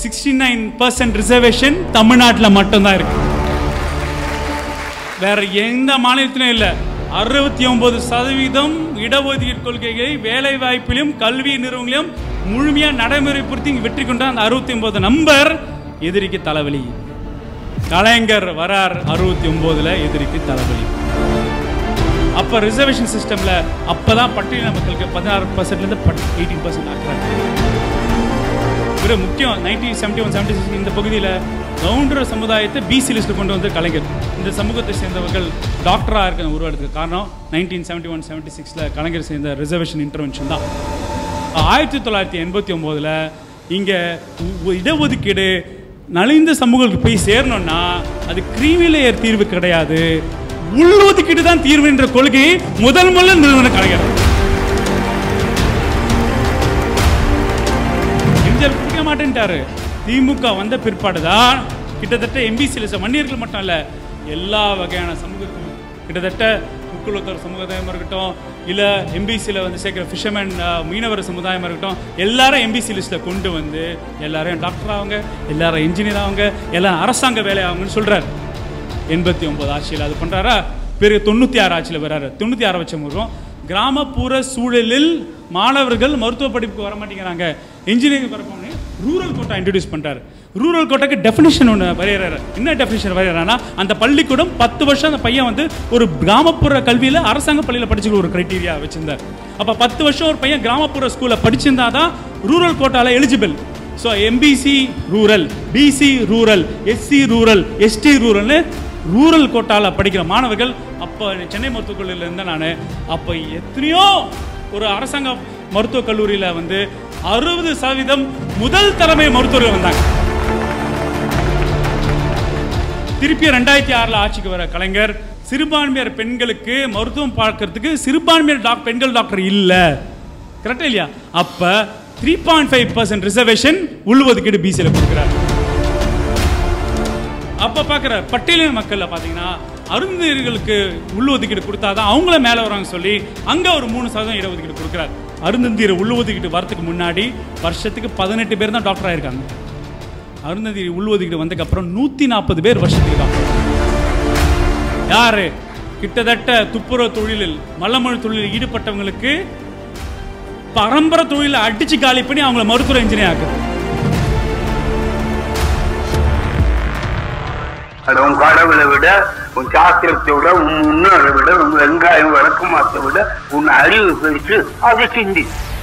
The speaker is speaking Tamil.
சிக்ஸ்டி நைன் பர்சன்ட் ரிசர்வேஷன் தமிழ்நாட்டில் மட்டும்தான் இருக்கு வேற எந்த மாநிலத்திலும் இல்லை அறுபத்தி ஒன்பது சதவீதம் இடஒதுக்கீடு கொள்கையை வேலை வாய்ப்பிலும் கல்வி நிறுவனங்களிலும் முழுமையாக நடைமுறைப்படுத்தி இங்க வெற்றி கொண்ட அந்த அறுபத்தி ஒன்பது நம்பர் எதிரிக்கு தலைவலி கலைஞர் வரார் அறுபத்தி ஒன்பதுல எதிரிக்கு தலைவலி அப்ப ரிசர்வேஷன் சிஸ்டம்ல அப்பதான் பட்டியலின மக்களுக்கு பதினாறு பர்சன்ட்லேருந்து எயிட்டீன் பர்சன்ட் ஆக்குறாங்க ஒரு முக்கியம் nineteen seventy one seventy six இந்த பகுதியில் கவுண்டர் சமுதாயத்தை பிசி லிஸ்ட்டில் கொண்டு வந்து கலைஞர் இந்த சமூகத்தை சேர்ந்தவர்கள் டாக்டராக இருக்க உருவாடுறதுக்கு காரணம் நைன்டீன் செவன்டி ஒன் செவன்டி சிக்ஸில் கலைஞர் சேர்ந்த ரிசர்வேஷன் இன்டர்வென்ஷன் தான் ஆயிரத்தி தொள்ளாயிரத்தி எண்பத்தி ஒம்போதில் இங்கே இடஒதுக்கீடு நலிந்த சமூகங்களுக்கு போய் சேரணும்னா அது கிரீமி லேயர் தீர்வு கிடையாது உள்ஒதுக்கீடு தான் தீர்வு என்ற கொள்கையை முதல் முதல் நிறுவன கலைஞர் எம்ஜிஆர் பிடிக்க மாட்டேன்ட்டாரு திமுக வந்த பிற்பாடு தான் கிட்டத்தட்ட எம்பிசியில் வன்னியர்கள் மட்டும் இல்லை எல்லா வகையான சமூகத்திலும் கிட்டத்தட்ட முக்குலத்தோர் சமுதாயமாக இருக்கட்டும் இல்லை எம்பிசியில் வந்து சேர்க்குற ஃபிஷர்மேன் மீனவர் சமுதாயமாக இருக்கட்டும் எல்லாரும் எம்பிசி லிஸ்ட்டில் கொண்டு வந்து எல்லாரும் டாக்டர் ஆகுங்க எல்லாரும் இன்ஜினியர் ஆகுங்க எல்லாம் அரசாங்க வேலை ஆகுங்கன்னு சொல்கிறார் எண்பத்தி ஒன்பது ஆட்சியில் அது பண்ணுறாரா பிறகு தொண்ணூற்றி ஆறு ஆட்சியில் வர்றாரு தொண்ணூற்றி ஆறு வச்ச முறம் கிராமப்புற சூழலில் மாணவர்கள் மருத்துவ படிப்புக்கு வர மாட்டேங்கிறாங்க இன்ஜினியரிங் வரப்போனே ரூரல் கோட்டா இன்ட்ரடியூஸ் பண்ணுறாரு ரூரல் கோட்டாக்கு டெஃபினிஷன் ஒன்று வரையறாரு என்ன டெஃபினிஷன் வரையறானா அந்த பள்ளிக்கூடம் பத்து வருஷம் அந்த பையன் வந்து ஒரு கிராமப்புற கல்வியில் அரசாங்க பள்ளியில் படிச்சுக்கிற ஒரு கிரைட்டீரியா வச்சிருந்தார் அப்போ பத்து வருஷம் ஒரு பையன் கிராமப்புற ஸ்கூலில் படிச்சிருந்தா தான் ரூரல் கோட்டாவில் eligible so MBC rural BC rural SC rural ST ரூரல்னு ரூரல் கோட்டாவில் படிக்கிற மாணவர்கள் அப்போ சென்னை மருத்துவக் கல்லூரியில் இருந்தேன் நான் அப்போ எத்தனையோ ஒரு அரசாங்க மருத்துவக் கல்லூரியில் வந்து அறுபது சதவீதம் முதல் தலைமை மருத்துவர்கள் வந்தாங்க திருப்பி ரெண்டாயிரத்தி ஆறில் ஆட்சிக்கு வர கலைஞர் சிறுபான்மையர் பெண்களுக்கு மருத்துவம் பார்க்கறதுக்கு சிறுபான்மையர் டாக் பெண்கள் டாக்டர் இல்லை கரெக்டா இல்லையா அப்போ three point five percent reservation உள்ஒதுக்கீடு பிசியில் கொடுக்குறாரு அப்போ பார்க்குற பட்டியலின மக்களில் பார்த்தீங்கன்னா அருந்ததியர்களுக்கு உள்ளொதுக்கீடு கொடுத்தாதான் அவங்கள மேலே வராங்க சொல்லி அங்கே ஒரு மூணு சதவீதம் இடஒதுக்கீடு கொடுக்குறாரு அருந்ததியர் உள்ளொதுக்கீடு வரதுக்கு முன்னாடி வருஷத்துக்கு பதினெட்டு பேர் தான் டாக்டர் ஆயிருக்காங்க அருந்ததியர் உள்ஒதுக்கீடு வந்ததுக்கப்புறம் நூற்றி நாற்பது பேர் வருஷத்துக்கு டாக்டர் யாரு கிட்டத்தட்ட துப்புரவு தொழிலில் மல்லமொழி தொழிலில் ஈடுபட்டவங்களுக்கு பரம்பரை தொழிலை அடிச்சு காலி பண்ணி அவங்கள மருத்துவ இன்ஜினியர் ஆக்குது அது உன் கடவுளை விட உன் சாஸ்திரத்தை விட உன் முன்னோரை விட உன் வெங்காயம் விளக்கமாத்தை விட உன் அறிவு பெருசு அதை சிந்தி